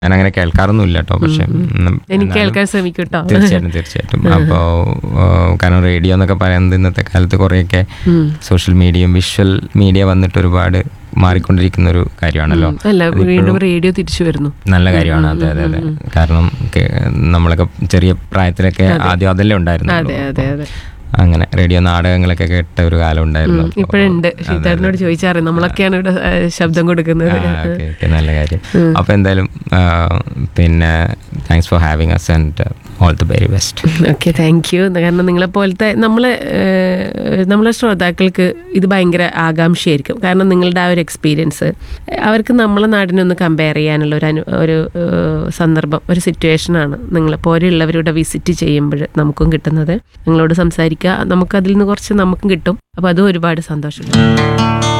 ഞാൻ അങ്ങനെ കേൾക്കാറൊന്നും ഇല്ല കേട്ടോ പക്ഷെ ഉം, എനിക്ക് എന്നാലും കേൾക്കാൻ ശ്രമിക്കും കേട്ടോ തീർച്ചയായിട്ടും തീർച്ചയായിട്ടും അപ്പോൾ കാരണം റേഡിയോ എന്നൊക്കെ പറയുന്നത് ഇന്നത്തെ കാലത്ത് കുറേയൊക്കെ ഉം. സോഷ്യൽ മീഡിയയും വിഷ്വൽ മീഡിയ വന്നിട്ട് ഒരുപാട് മാറിക്കൊണ്ടിരിക്കുന്ന ഒരു കാര്യമാണല്ലോ അല്ല വീണ്ടും റേഡിയോ തിരിച്ചു വരുന്നു നല്ല കാര്യമാണ് അതെ അതെ അതെ കാരണം കേ- നമ്മളൊക്കെ ചെറിയ പ്രായത്തിലൊക്കെ ആദ്യം അതല്ലേ ഉണ്ടായിരുന്നു അതെ അതെ അതെ അങ്ങനെ റേഡിയോ നാടകങ്ങളൊക്കെ കേട്ട ഒരു കാലം ഉണ്ടായിരുന്നു അപ്പൊ- ഇപ്പോഴുണ്ട് സീതാറിനോട് ചോദിച്ചാറ് നമ്മളൊക്കെയാണ് ഇവിടെ ആ, ശബ്ദം കൊടുക്കുന്നത് ആ, okay, okay, നല്ല കാര്യം അപ്പൊ എന്തായാലും ആ, പിന്നെ thanks for having us and all the very best okay thank you കാരണം നിങ്ങളെ പോലത്തെ നമ്മളെ ഏഹ്, നമ്മളെ ശ്രോതാക്കൾക്ക് ഇത് ഭയങ്കര ആകാംക്ഷയായിരിക്കും കാരണം നിങ്ങളുടെ ആ ഒരു എക്സ്പീരിയൻസ് അവർക്ക് നമ്മളെ നാടിനൊന്ന് കമ്പയർ ചെയ്യാനുള്ള ഒരു അനു ഒരു ഏഹ്, സന്ദർഭം ഒരു സിറ്റുവേഷനാണ് നിങ്ങളെ പോലെയുള്ളവരുടെ വിസിറ്റ് ചെയ്യുമ്പോൾ നമുക്കും കിട്ടുന്നത് നിങ്ങളോട് സംസാരിക്കുക നമുക്കതിൽ നിന്ന് കുറച്ച് നമുക്കും കിട്ടും അപ്പോൾ അതും ഒരുപാട് സന്തോഷം